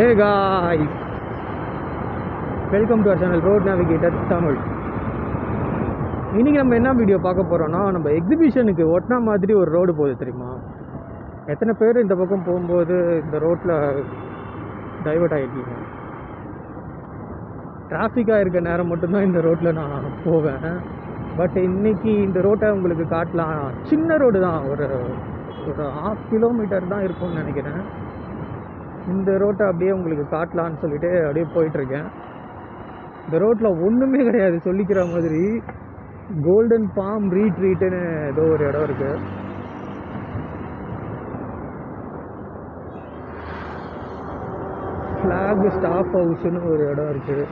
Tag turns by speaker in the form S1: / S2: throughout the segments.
S1: hey guys welcome to our channel road navigator Tamil இன்றைக்கி நம்ம என்ன வீடியோ பார்க்க போகிறோம்னா நம்ம எக்ஸிபிஷனுக்கு ஒட்டின மாதிரி ஒரு ரோடு போகுது தெரியுமா எத்தனை பேர் இந்த பக்கம் போகும்போது இந்த ரோட்டில் டைவர்ட் ஆகிருக்கீங்க டிராஃபிக்காக இருக்க நேரம் மட்டும்தான் இந்த ரோட்டில் நான் போவேன் பட் இன்னைக்கு இந்த ரோட்டை உங்களுக்கு காட்டலாம் சின்ன ரோடு தான் ஒரு ஒரு ஹாஃப் கிலோமீட்டர் தான் இருக்கும்னு நினைக்கிறேன் இந்த ரோட்டை அப்படியே உங்களுக்கு காட்டலான்னு சொல்லிட்டு அப்படியே போயிட்டுருக்கேன் இந்த ரோட்டில் ஒன்றுமே கிடையாது சொல்லிக்கிற மாதிரி கோல்டன் பாம் ரீட்ரீட்டுன்னு ஏதோ ஒரு இடம் இருக்குது ஃப்ளாக் ஸ்டாஃப் ஹவுஸ்னு ஒரு இடம் இருக்குது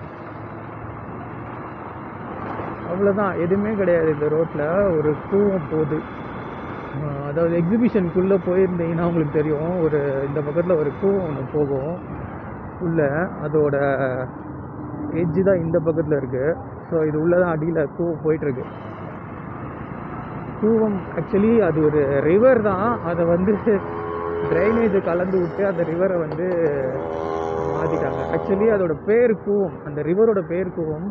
S1: அவ்வளோதான் எதுவுமே கிடையாது இந்த ரோட்டில் ஒரு கூவம் போகுது ஆஹ் அதாவது எக்ஸிபிஷனுக்குள்ளே போயிருந்தீங்கன்னா உங்களுக்கு தெரியும் ஒரு இந்த பக்கத்தில் ஒரு கூவம் ஒன்று போகும் உள்ள அதோட எட்ஜு தான் இந்த பக்கத்தில் இருக்குது ஸோ இது உள்ளே தான் அடியில் கூவம் போயிட்டுருக்கு கூவம் ஆக்சுவலி அது ஒரு ரிவர் தான் அதை வந்து ட்ரைனேஜை கலந்து விட்டு அந்த ரிவரை வந்து மாற்றிட்டாங்க ஆக்சுவலி அதோட பேர் கூவம் அந்த ரிவரோட பேர் கூவம்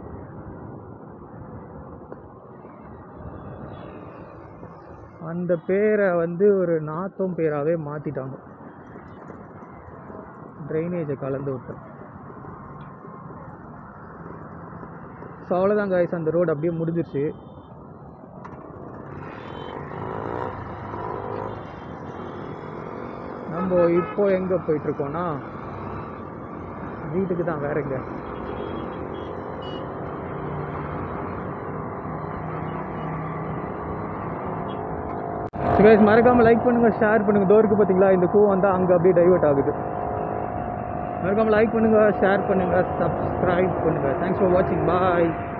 S1: அந்த பேரை வந்து ஒரு நாத்தம் பேராகவே மாற்றிட்டாங்க ட்ரைனேஜை கலந்து விட்டு ஸோ அவ்வளோதான் காய்ஸ் அந்த ரோடு அப்படியே முடிஞ்சிருச்சு நம்ம இப்போ எங்கே போயிட்டுருக்கோன்னா வீட்டுக்கு தான் வேற எங்க கைஸ் மறக்காம லைக் பண்ணுங்க ஷேர் பண்ணுங்க தோருக்கு பார்த்தீங்களா இந்த கூ வந்தால் அங்கே அப்படியே டைவர்ட் ஆகுது மறக்காம லைக் பண்ணுங்க ஷேர் பண்ணுங்க சப்ஸ்கிரைப் பண்ணுங்க தேங்க்ஸ் ஃபார் வாட்சிங் பாய்